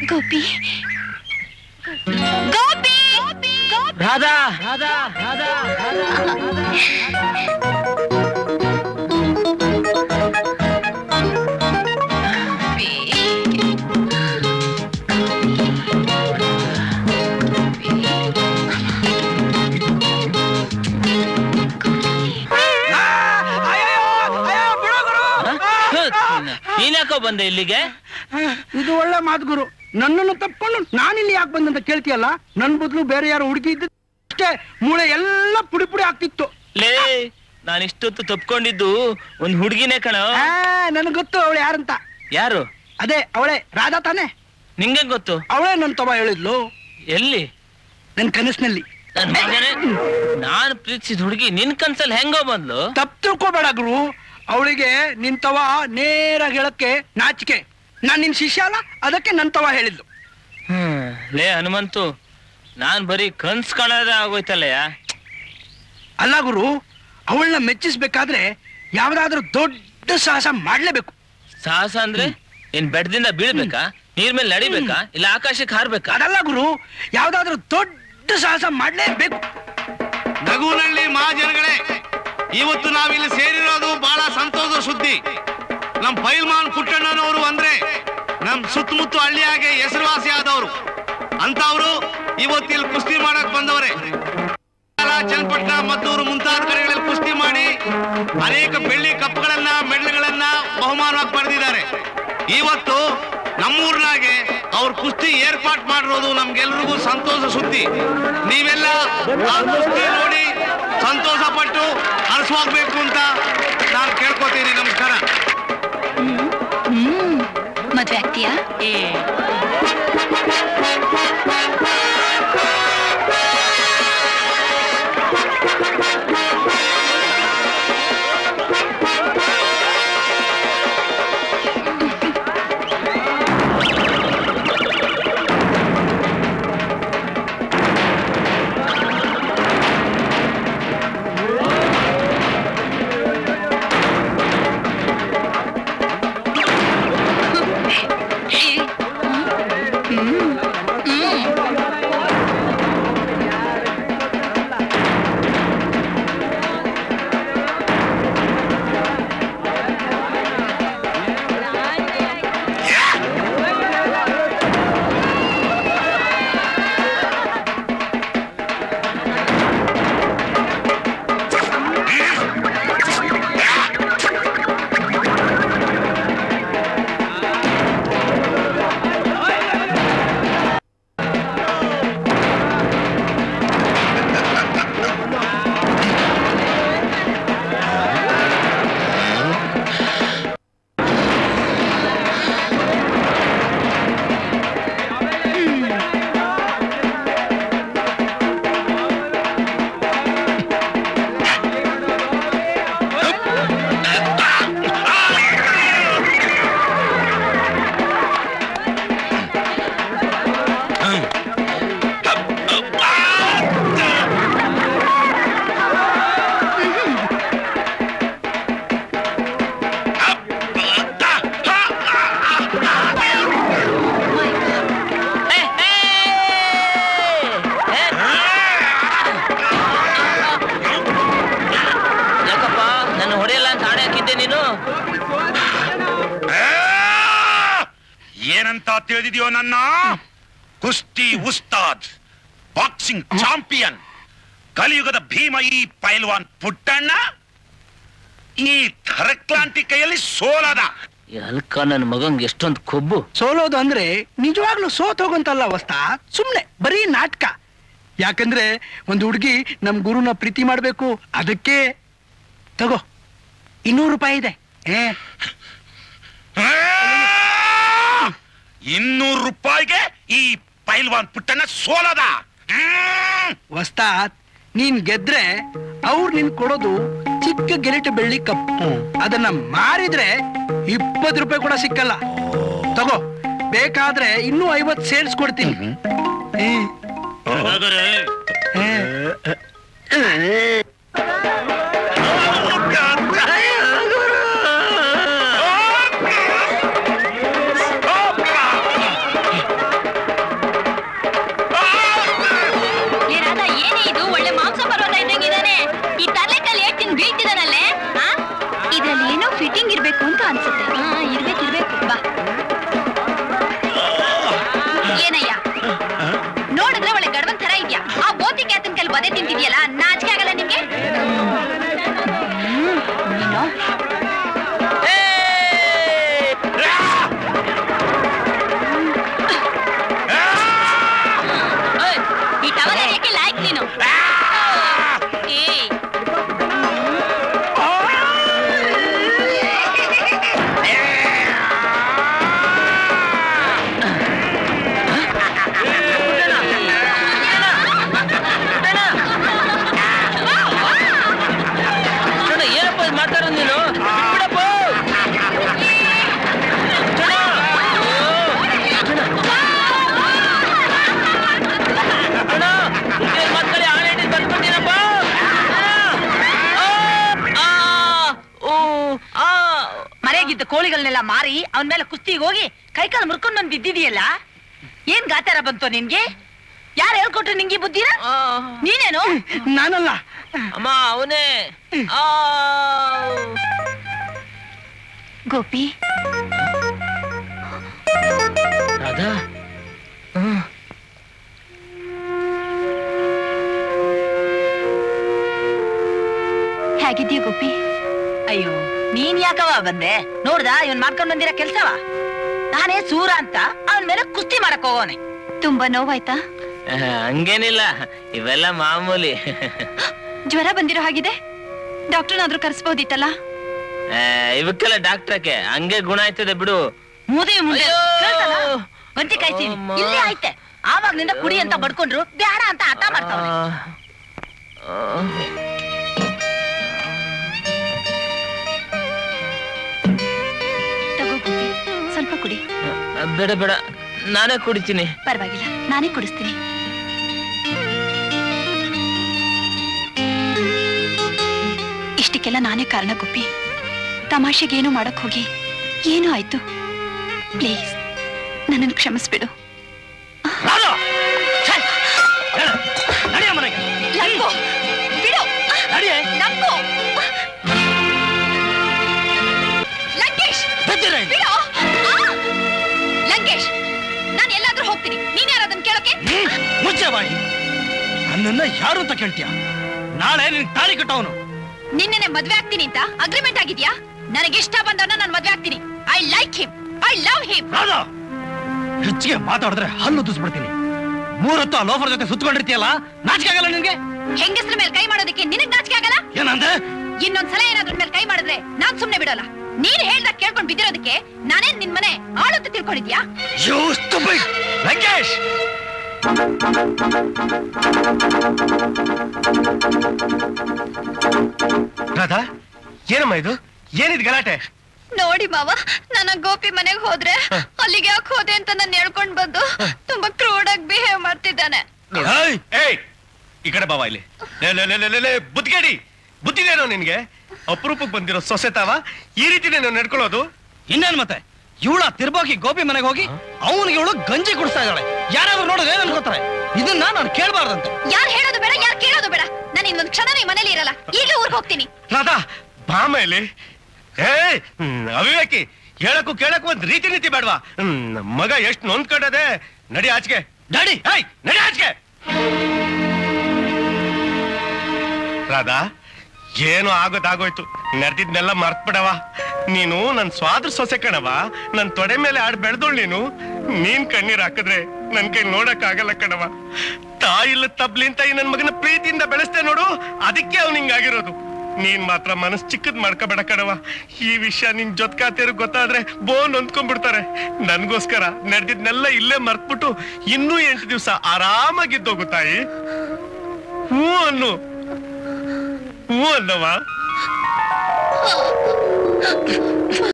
ಗೋಪಿ ಗೋಪಿ ರಾಧಾ ರಾಧಾ ರಾಧಾ ನೀನ್ಯಾಕೋ ಬಂದೆ ಇಲ್ಲಿಗೆ ಇದು ಒಳ್ಳೆ ಮಾತು ಗುರು ನನ್ನನ್ನು ತಪ್ಕೊಂಡು ನಾನಿಲ್ಲಿ ಯಾಕೆ ಬಂದಂತ ಕೇಳ್ತೀಯಲ್ಲ ನನ್ ಬದಲು ಬೇರೆ ಯಾರು ಹುಡುಗಿ ಇದ್ದ ಅಷ್ಟೇ ಮೂಳೆ ಎಲ್ಲ ಪುಡಿ ಪುಡಿ ಆಗ್ತಿತ್ತು ಲೇ ನಾನು ಇಷ್ಟೊತ್ತು ತಪ್ಕೊಂಡಿದ್ದು ಒಂದ್ ಹುಡುಗಿನೇ ಕಣ ನನಗೆ ಗೊತ್ತು ಅವಳು ಯಾರಂತ ಯಾರು ಅದೇ ಅವಳೇ ರಾಧಾ ತಾನೆ ನಿಂಗೆ ಗೊತ್ತು ಅವಳೇ ನನ್ ತವ ಹೇಳಿದ್ಲು ಎಲ್ಲಿ ನನ್ ಕನಸಿನಲ್ಲಿ ನನ್ ಮಗನೇ ನಾನ್ ಪ್ರೀತಿಸಿದ ಹುಡುಗಿ ನಿನ್ ಕನ್ಸಲ್ಲಿ ಹೆಂಗೋ ಬಂದ್ಲು ತಪ್ಪು ತಿಳ್ಕೊಬೇಡ ಗುರು ಅವಳಿಗೆ ನಿನ್ ತವ ನೇರ ಹೇಳಕ್ಕೆ ನಾಚಿಕೆ ನಾನ್ ನಿನ್ ಶಿಷ್ಯ ಅಲ್ಲ ಅದಕ್ಕೆ ನನ್ ತವ ಹೇಳಿದ್ಲು ಹ್ಮ್ ಲೇ ಹನುಮಂತು ನಾನ್ ಬರೀ ಕನ್ಸ್ ಕಾಣೋದೇ ಆಗೋಯ್ತಲ್ಲಯ್ಯ ಅಲ್ಲ ಗುರು ಅವಳನ್ನ ಮೆಚ್ಚಿಸ್ಬೇಕಾದ್ರೆ ಯಾವ್ದಾದ್ರೂ ದೊಡ್ಡ ಸಾಹಸ ಮಾಡ್ಲೇಬೇಕು ಸಾಹಸ ಅಂದ್ರೆ ಏನ್ ಬೆಟ್ಟದಿಂದ ಬೀಳ್ಬೇಕಾ ನೀರ್ ಮೇಲೆ ನಡಿಬೇಕಾ ಇಲ್ಲ ಆಕಾಶಕ್ಕೆ ಹಾರ್ಬೇಕಾ ಅದಲ್ಲ ಗುರು ಯಾವ್ದಾದ್ರೂ ದೊಡ್ಡ ಸಾಹಸ ಮಾಡ್ಲೇಬೇಕು ನಗುನಳ್ಳಿ ಮಹಾಜನಗಳೇ ಇವತ್ತು ನಾವಿಲ್ಲಿ ಸೇರಿರೋದು ಬಹಳ ಸಂತೋಷ ಸುದ್ದಿ ನಮ್ ಪೈಲ್ಮಾನ್ ಪುಟ್ಟಣ್ಣನವರು ಅಂದ್ರೆ ನಮ್ ಸುತ್ತಮುತ್ತ ಹಳ್ಳಿಯಾಗೆ ಹೆಸರುವಾಸಿ ಆದವರು ಅಂತವ್ರು ಇವತ್ತಿಲ್ಲಿ ಕುಸ್ತಿ ಮಾಡಕ್ ಬಂದವರೇ ಚನ್ನಪಟ್ಟಣ ಮದ್ದೂರು ಮುಂತಾದ ಕಡೆಗಳಲ್ಲಿ ಕುಸ್ತಿ ಮಾಡಿ ಅನೇಕ ಬೆಳ್ಳಿ ಕಪ್ಗಳನ್ನ ಮೆಡಲ್ಗಳನ್ನ ಬಹುಮಾನವಾಗಿ ಪಡೆದಿದ್ದಾರೆ ಇವತ್ತು ನಮ್ಮೂರ್ನಾಗೆ ಅವ್ರ ಕುಸ್ತಿ ಏರ್ಪಾಟ್ ಮಾಡಿರೋದು ನಮ್ಗೆಲ್ರಿಗೂ ಸಂತೋಷ ಸುದ್ದಿ ನೀವೆಲ್ಲ ಆ ಕುಸ್ತಿ ನೋಡಿ ಸಂತೋಷ ಪಟ್ಟು ಹರಿಸೋಗ್ಬೇಕು ಅಂತ ನಾನು ಕೇಳ್ಕೊತೀನಿ ನಮಸ್ಕಾರ ಮದ್ವೆ ಆಗ್ತೀಯಾ ಯಾಕಪ್ಪ ನನ್ನ ಹೊಡೆಯಲ್ಲ ಅಂತ ಆಣೆ ಹಾಕಿದ್ದೆ ನೀನು ಏನಂತ ತಿಳಿದಿದೆಯೋ ನನ್ನ ಕುಸ್ತಿ ಉಸ್ತಾದ್ ಬಾಕ್ಸಿಂಗ್ ಚಾಂಪಿಯನ್ ಕಲಿಯುಗದ ಭೀಮ ಈ ಪೈಲ್ವಾನ್ ಪುಟ್ಟಣ್ಣ ಈ ಥರಕ್ಲಾಂತಿ ಕೈಯಲ್ಲಿ ಸೋಲದ ಈ ಹಲ್ಕ ನನ್ನ ಮಗಂಗ್ ಎಷ್ಟೊಂದು ಕೊಬ್ಬು ಸೋಲೋದು ಅಂದ್ರೆ ನಿಜವಾಗ್ಲೂ ಸೋತ್ ಹೋಗಂತಲ್ಲ ಅವಸ್ಥ ಸುಮ್ನೆ ಬರೀ ನಾಟಕ ಯಾಕಂದ್ರೆ ಒಂದು ಹುಡುಗಿ ನಮ್ ಗುರುನ ಪ್ರೀತಿ ಮಾಡ್ಬೇಕು ಅದಕ್ಕೆ ತಗೋ ಇನ್ನೂರು ರೂಪಾಯಿ ಇದೆ ಏ ಇನ್ನೂರು ರೂಪಾಯಿಗೆ ಈ ಪೈಲ್ವಾನ್ ಪುಟ್ಟಣ್ಣ ಸೋಲದ ವಸ್ತಾತ್ ನೀನ್ ಗೆದ್ರೆ ಅವ್ರು ನಿನ್ ಕೊಡೋದು ಚಿಕ್ಕ ಗೆರೆಟು ಬೆಳ್ಳಿ ಕಪ್ಪು ಅದನ್ನ ಮಾರಿದ್ರೆ ಇಪ್ಪತ್ತು ರೂಪಾಯಿ ಕೂಡ ಸಿಕ್ಕಲ್ಲ ತಗೋ ಬೇಕಾದ್ರೆ ಇನ್ನೂ ಐವತ್ ಸೇರ್ಸ್ಕೊಡ್ತೀನಿ ಏ, ಏ. ಅನ್ಸುತ್ತೆ ಇರ್ಬೇಕು ಇರ್ಬೇಕು ಬಾ ಏನಯ್ಯ ನೋಡಿದ್ರೆ ಒಳ್ಳೆ ಗಡವನ್ ತರ ಇದ್ಯಾ ಆ ಬೋತಿ ಕ್ಯಾತನ್ ಕೈಲಿ ಬದೆ ತಿಂತಿದ್ಯಲ್ಲ ನಾಚಿಕೆ ಆಗಲ್ಲ ನಿಮ್ಗೆ ಹ್ಮ್, ನೀನು ಓಯ್, ಈ ಟವಲ್ ಯಾಕೆ ಲಾಯ್ಕ್ ನೀನು ಏಯ್ ಚಣ ಏನಪ್ಪ ಇದ್ ಮಾತಾಡೋದು ನೀನು ಬಿಡಪ್ಪ ಚಣ ಚಣ ಏನ್ ಮಕ್ಕಳೇ ಆನೆ ಹಿಡಿದು ಬಂದ್ಬಿಟ್ಟಿನಪ್ಪ ಮನೆಗಿದ್ದ ಕೋಳಿಗಳನ್ನೆಲ್ಲ ಮಾರಿ ಅವನ ಮೇಲೆ ಕುಸ್ತಿಗೆ ಹೋಗಿ ಕೈಕಾಲು ಮುರ್ಕೊಂಡ್ ಬಂದ್ ಬಿದ್ದಿದೀಯಲ್ಲ ಏನ್ ಗಾತಾರ ಬಂತು ನಿನ್ಗೆ ಯಾರು ಹೇಳ್ಕೊಟ್ರು ನಿಂಗೆ ಬುದ್ಧಿನ ನೀನೇನು ನಾನಲ್ಲ ಅಮ್ಮ ಅವನೇ ಗೋಪಿ ರಾಧಾ ಹೇಗಿದ್ಯಾ ಗೋಪಿ ಅಯ್ಯೋ ನೀನ್ ಯಾಕವ ಬಂದೆ ನೋಡ್ದ ಇವನ್ ಮಾಡ್ಕೊಂಡ್ ಬಂದಿರೋ ಕೆಲ್ಸವ ನಾನೇ ಸೂರ ಅಂತ ಅವನ್ ಮೇಲೆ ಕುಸ್ತಿ ಮಾಡಕ್ ಹೋಗೋನೆ ತುಂಬಾ ನೋವಾಯ್ತಾ ಹಂಗೇನಿಲ್ಲ ಇವೆಲ್ಲ ಮಾಮೂಲಿ ಜ್ವರ ಬಂದಿರೋ ಹಾಗಿದೆ ಡಾಕ್ಟರ್ನಾದ್ರೂ ಕರ್ಸ್ಬೋದಿತ್ತಲ್ಲ ಆ, ಇವಕ್ಕೆಲ್ಲ ಡಾಕ್ಟ್ರಕ್ಕೆ ಹಂಗೆ ಗುಣ ಆಯ್ತದೆ ಬಿಡು ಮೂದಿ ಮುಂದೆ ಅಯ್ಯೋ! ಕೇಳ್ತಾನ? ಗಂಟಿ ಕಾಯ್ತೀನಿ ಅಮ್ಮ. ಇಲ್ಲೇ ಆಯ್ತೆ ಆವಾಗ್ಲಿಂದ ಕುಡಿ ಅಂತ ಬಡ್ಕೊಂಡ್ರು ಬೇಡ ಅಂತ ಹಠ ಮಾಡ್ತಾವ ಆ, ತಗೋ ಗೋಪಿ ಸ್ವಲ್ಪ ಕುಡಿ ಆ, ಬೇಡ ಬೇಡ ನಾನೇ ಕುಡಿತೀನಿ ಪರವಾಗಿಲ್ಲ ನಾನೇ ಕುಡಿಸ್ತೀನಿ ಇಷ್ಟಕ್ಕೆಲ್ಲ ನಾನೇ ಕಾರಣ ಗೋಪಿ ತಮಾಷೆಗೇನು ಮಾಡಕ್ ಹೋಗಿ ಏನೂ ಆಯ್ತು ಪ್ಲೀಸ್ ನನ್ನನ್ನು ಕ್ಷಮಿಸ್ಬಿಡು ರಾಧಾ! ಛೆ! ಹೇಳು, ನಡೆಯ ಮನೆಗೆ ಲಂಗು, ಬಿಡು ನಡಿಯೇ ನಂಬು ಲಂಕೇಶ್ ಬಿದ್ದಿರ ಇಲ್ಲಿ. ಬಿಡು ಆ! ಲಂಕೇಶ್ ನಾನು ಎಲ್ಲಾದ್ರೂ ಹೋಗ್ತೀನಿ ನೀನ್ ಯಾರಾದನ್ ಕೇಳೋಕೆ ಹ್ಮ್, ಮುಚ್ಚೆ ಬಾಯಿ ನನ್ನನ್ನ ಯಾರು ಅಂತ ಕೇಳ್ತೀಯ ನಾಳೆ ನಿನ್ ತಾಳಿ ಕಟ್ಟವನು ನಿನ್ನೆ ಮದ್ವೆ ಆಗ್ತೀನಿ ಅಂತ ಅಗ್ರಿಮೆಂಟ್ ಆಗಿದ್ಯಾ ನನಗೆ ಇಷ್ಟ ಬಂದವನ್ನ ನಾನು ಮದ್ವೆ ಆಗ್ತೀನಿ I like him I love him Radha ಹೆಚ್ಚಿಗೆ ಮಾತಾಡಿದ್ರೆ ಹಲ್ಲು ದುಸ್ಬಿಡ್ತೀನಿ ಮೂರೊತ್ತು ಆ ಲೋಫರ್ ಜೊತೆ ಸುತ್ತಕೊಂಡಿರ್ತೀಯಲ್ಲ ನಾಚಿಕೆ ಆಗಲ್ಲ ನಿನ್ಗೆ ಹೆಂಗಸ್ರ ಮೇಲೆ ಕೈ ಮಾಡೋದಕ್ಕೆ ನಿನಗ್ ನಾಚಿಕೆ ಆಗಲ್ಲ ಏನಂದೆ ಇನ್ನೊಂದ್ಸಲ ಏನಾದ್ರ ಮೇಲೆ ಕೈ ಮಾಡಿದ್ರೆ ನಾನ್ ಸುಮ್ನೆ ಬಿಡಲ್ಲ ನೀನ್ ಹೇಳ್ದಾಗ ಕೇಳ್ಕೊಂಡ್ ಬಿದ್ದಿರೋದಕ್ಕೆ ನಾನೇನ್ ನಿನ್ ಮನೆ ಆಳುತ್ತ ತಿಳ್ಕೊಂಡಿದ್ಯಾ You stupid! ಲಂಕೇಶ್ ರಾಧಾ ಏನಮ್ಮ ಇದು ಏನಿದ್ ಗಲಾಟೆ ನೋಡಿ ಮಾವ ನನ್ನ ಗೋಪಿ ಮನೆಗೆ ಹೋದ್ರೆ ಅಲ್ಲಿಗೆ ಯಾಕೆ ಹೋದೆ ಅಂತ ನಾನು ಹೇಳ್ಕೊಂಡ್ ಬಂದು ತುಂಬಾ ಕ್ರೂಡ್ ಆಗಿ ಬಿಹೇವ್ ಮಾಡ್ತಿದ್ದಾನೆ ಏಯ್! ಏಯ್ ಈ ಕಡೆ ಬಾವ ಇಲ್ಲಿ ಲೇ, ಲೇ, ಲೇ, ಲೇ, ಲೇ, ಲೇ, ಬುದ್ಧಿಗೇಡಿ ಬುದ್ಧಿದೇನೋ ನಿನ್ಗೆ ಅಪರೂಪಕ್ಕೆ ಬಂದಿರೋ ಸೊಸೆ ತಾವ ಈ ರೀತಿನೇ ನಾವು ನಡ್ಕೊಳ್ಳೋದು ಇನ್ನೇನ್ ಮತ್ತೆ ಇವಳ ತಿರ್ಬೋಕಿ ಗೋಪಿ ಮನೆಗೆ ಹೋಗಿ ಅವನಿಗೆ ಇವಳು ಗಂಜಿ ಕುಡಿಸ್ತಾ ಇದ್ದಾಳೆ ಯಾರಾದ್ರೂ ನೋಡಿದ್ರೆ ಏನ್ ಅನ್ಕೋತಾರೆ ಇದನ್ನ ನಾನು ಕೇಳಬಾರ್ದಂತೆ ಯಾರು ಹೇಳೋದು ಬೇಡ ಯಾರು ಕೇಳೋದು ಬೇಡ ನಾನು ಇನ್ನೊಂದ್ ಕ್ಷಣ ಈ ಮನೇಲಿ ಇರಲ್ಲ ಈಗಲೇ ಊರ್ಗ್ ಹೋಗ್ತೀನಿ ರಾಧಾ ಬಾಮ ಇಲ್ಲಿ ಏಯ್ ಹ್ಮ್, ಅವಿವೇಕಿ ಹೇಳಕ್ಕೂ ಕೇಳಕ್ಕೂ ಒಂದ್ ರೀತಿ ನೀತಿ ಬೇಡವಾ ಹ್ಮ್, ನಮ್ ಮಗ ಎಷ್ಟು ನೊಂದ್ಕೊಂಡದೆ ನಡಿ ಆಚೆಗೆ ಡ್ಯಾಡಿ ಏಯ್ ನಡಿ ಆಚೆಗೆ ರಾಧಾ ಏನು ಆಗೋದಾಗೋಯ್ತು ನಡೆದಿದ್ನೆಲ್ಲ ಮರ್ತ್ಬಿಡವ ನೀನು ನನ್ ಸ್ವಾದ್ರ ಸೊಸೆ ಕಣವ ನನ್ ತೊಡೆ ಮೇಲೆ ಆಡ್ ಬೆಳ್ದೋಳ್ ನೀನು ನೀನ್ ಕಣ್ಣೀರ್ ಹಾಕಿದ್ರೆ ನನ್ ಕೈ ನೋಡಕ್ ಆಗಲ್ಲ ಕಣವ ತಾಯಿಲ್ಲ ತಬ್ಲಿಂತ ಈ ನನ್ ಮಗನ ಪ್ರೀತಿಯಿಂದ ಬೆಳೆಸ್ತೆ ನೋಡು ಅದಕ್ಕೆ ಅವ್ನು ಹಿಂಗಾಗಿರೋದು ನೀನ್ ಮಾತ್ರ ಮನಸ್ ಚಿಕ್ಕದ್ ಮಾಡ್ಕೋಬೇಡ ಕಣವ ಈ ವಿಷಯ ನಿನ್ ಜೊತ್ಕಾತಿಯರು ಗೊತ್ತಾದ್ರೆ ಬೋ ನೊಂದ್ಕೊಂಡ್ಬಿಡ್ತಾರೆ ನನ್ಗೋಸ್ಕರ ನಡೆದಿದ್ನೆಲ್ಲ ಇಲ್ಲೇ ಮರ್ತ್ಬಿಟ್ಟು ಇನ್ನೂ ಎಂಟು ದಿವಸ ಆರಾಮಾಗಿದ್ದೋಗು ತಾಯಿ ಹ್ಞೂ ಅನ್ನು ಹ್ಞೂ ಅನ್ನವ